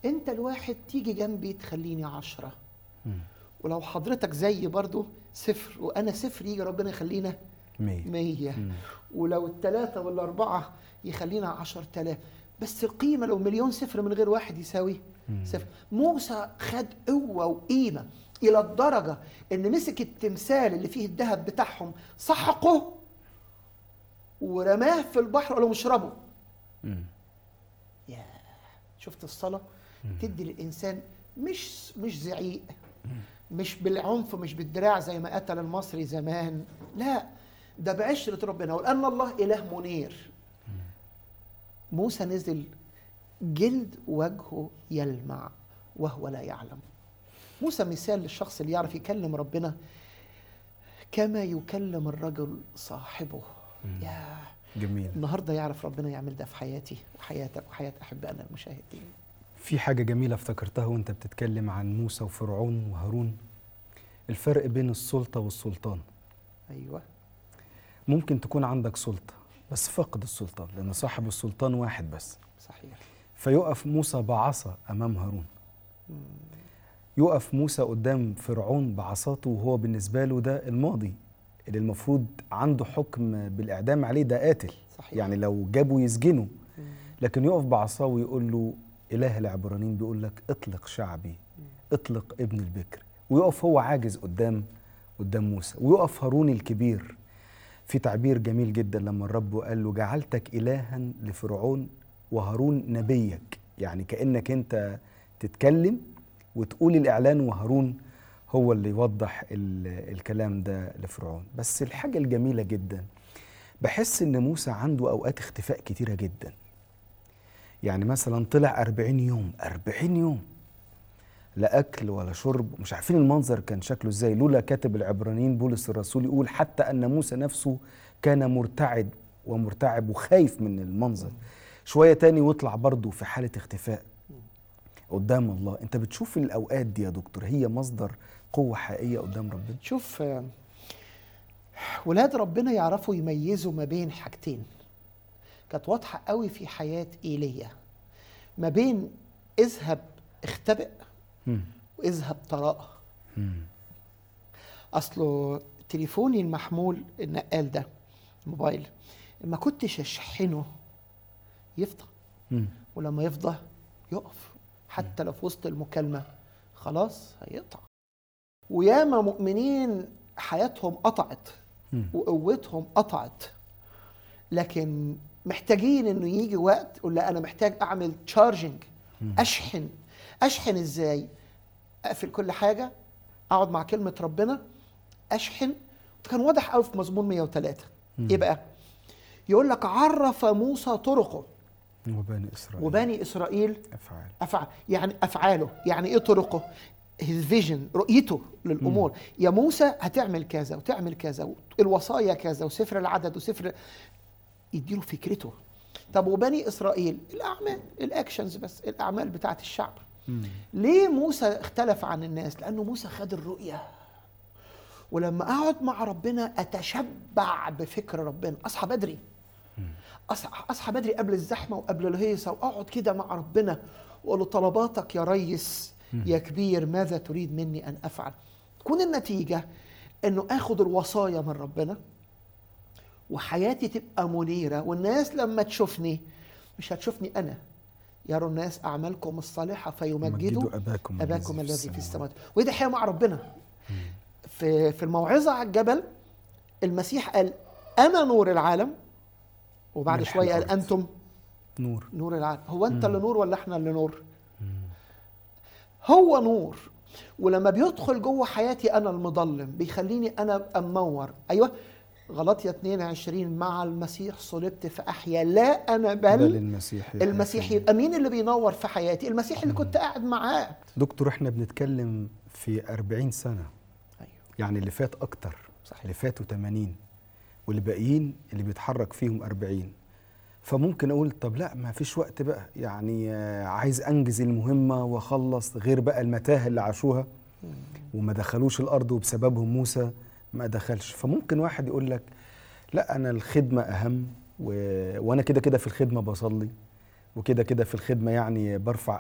انت الواحد تيجي جنبي تخليني عشرة مم. ولو حضرتك زي برضو صفر وانا صفر يجي ربنا يخلينا مية مية مم. ولو التلاتة والأربعة يخلينا عشر تلاف بس القيمة لو مليون صفر من غير واحد يساوي مم. صفر موسى خد قوة وقيمة إلى الدرجة إن مسك التمثال اللي فيه الذهب بتاعهم سحقه ورماه في البحر وقال لهم اشربوا مم. يا شفت الصلاة تدي للإنسان مش مش زعيق مش بالعنف مش بالدراع زي ما قتل المصري زمان لا ده بعشرة ربنا ولأن الله إله منير موسى نزل جلد وجهه يلمع وهو لا يعلم موسى مثال للشخص اللي يعرف يكلم ربنا كما يكلم الرجل صاحبه يا جميل النهارده يعرف ربنا يعمل ده في حياتي وحياتك وحياة أحبائنا المشاهدين في حاجة جميلة افتكرتها وانت بتتكلم عن موسى وفرعون وهارون الفرق بين السلطة والسلطان أيوه ممكن تكون عندك سلطة بس فقد السلطان لأن صاحب السلطان واحد بس صحيح فيقف موسى بعصا أمام هارون يقف موسى قدام فرعون بعصاته وهو بالنسبة له ده الماضي اللي المفروض عنده حكم بالإعدام عليه ده قاتل صحيح يعني لو جابوا يسجنه مم. لكن يقف بعصاه ويقول له إله العبرانيين بيقول لك اطلق شعبي اطلق ابن البكر ويقف هو عاجز قدام قدام موسى ويقف هارون الكبير في تعبير جميل جدا لما الرب قال له جعلتك إلها لفرعون وهارون نبيك يعني كأنك أنت تتكلم وتقول الإعلان وهارون هو اللي يوضح ال- الكلام ده لفرعون بس الحاجة الجميلة جدا بحس إن موسى عنده أوقات اختفاء كتيرة جدا يعني مثلا طلع أربعين يوم أربعين يوم لا أكل ولا شرب مش عارفين المنظر كان شكله إزاي لولا كاتب العبرانيين بولس الرسول يقول حتى أن موسى نفسه كان مرتعد ومرتعب وخايف من المنظر شوية تاني ويطلع برضه في حالة اختفاء قدام الله انت بتشوف الأوقات دي يا دكتور هي مصدر قوة حقيقية قدام ربنا شوف آه، ولاد ربنا يعرفوا يميزوا ما بين حاجتين كانت واضحة قوي في حياة إيليا ما بين اذهب اختبئ مم. واذهب تراءى مم. اصله تليفوني المحمول النقال ده موبايل ما كنتش اشحنه يفضى مم. ولما يفضى يقف حتى لو في وسط المكالمة خلاص هيقطع وياما مؤمنين حياتهم قطعت مم. وقوتهم قطعت لكن محتاجين انه يجي وقت يقول لا انا محتاج اعمل تشارجنج اشحن اشحن ازاي اقفل كل حاجه اقعد مع كلمه ربنا اشحن كان واضح قوي في مزمور 103 ايه بقى يقول لك عرف موسى طرقه وبني إسرائيل وبني اسرائيل أفعال أفعال يعني افعاله يعني ايه طرقه his vision رؤيته للامور يا موسى هتعمل كذا وتعمل كذا الوصايا كذا وسفر العدد وسفر يديله فكرته طب وبني اسرائيل الاعمال الاكشنز بس الاعمال بتاعت الشعب مم. ليه موسى اختلف عن الناس لانه موسى خد الرؤيه ولما اقعد مع ربنا اتشبع بفكر ربنا اصحى بدري اصحى اصحى بدري قبل الزحمه وقبل الهيصه واقعد كده مع ربنا واقول له طلباتك يا ريس يا كبير ماذا تريد مني ان افعل تكون النتيجه انه اخد الوصايا من ربنا وحياتي تبقى منيره والناس لما تشوفني مش هتشوفني انا يروا الناس اعمالكم الصالحه فيمجدوا مجدوا أباكم اباكم الذي في السماوات ودي حياه مع ربنا في في الموعظه على الجبل المسيح قال انا نور العالم وبعد ملح شويه قال الأرض. انتم نور نور العالم هو انت اللي نور ولا احنا اللي نور هو نور ولما بيدخل جوه حياتي انا المظلم بيخليني انا ابقى منور ايوه غلطية 22 مع المسيح صلبت فاحيا لا انا بل بل المسيح يحيى المسيح فينا. يبقى مين اللي بينور في حياتي المسيح اللي كنت قاعد معاه دكتور احنا بنتكلم في 40 سنة ايوه يعني اللي فات أكتر صحيح. اللي فاتوا 80 واللي باقيين اللي بيتحرك فيهم 40 فممكن أقول طب لا ما فيش وقت بقى يعني آه، عايز أنجز المهمة وأخلص غير بقى المتاهة اللي عاشوها وما دخلوش الأرض وبسببهم موسى ما دخلش فممكن واحد يقول لك لا أنا الخدمة أهم و... وأنا كده كده في الخدمة بصلي وكده كده في الخدمة يعني برفع